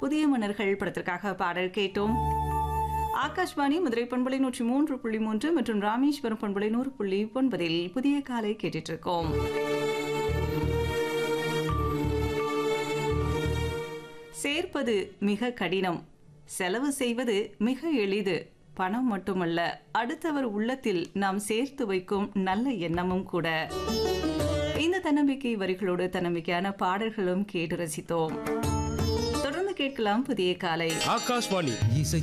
புதிய மன்னர்கள் படத்திற்காக பாடல் கேட்டோம் ஆகாஷ்வாணி மதுரை பண்பலை நூற்றி மூன்று புள்ளி மூன்று மற்றும் ராமேஸ்வரம் பண்பலை நூறு புள்ளி ஒன்பதில் புதிய காலை கேட்டுட்டு இருக்கோம் சேர்ப்பது மிக கடினம் செலவு செய்வது மிக எளிது பணம் மட்டுமல்ல அடுத்தவர் உள்ளத்தில் நாம் சேர்த்து வைக்கும் நல்ல எண்ணமும் கூட இந்த தன்னம்பிக்கை வரிகளோடு தன்னம்பிக்கையான பாடல்களும் கேட்டு ரசித்தோம் தொடர்ந்து கேட்கலாம் புதிய காலை ஆகாஷ்வாணி இசை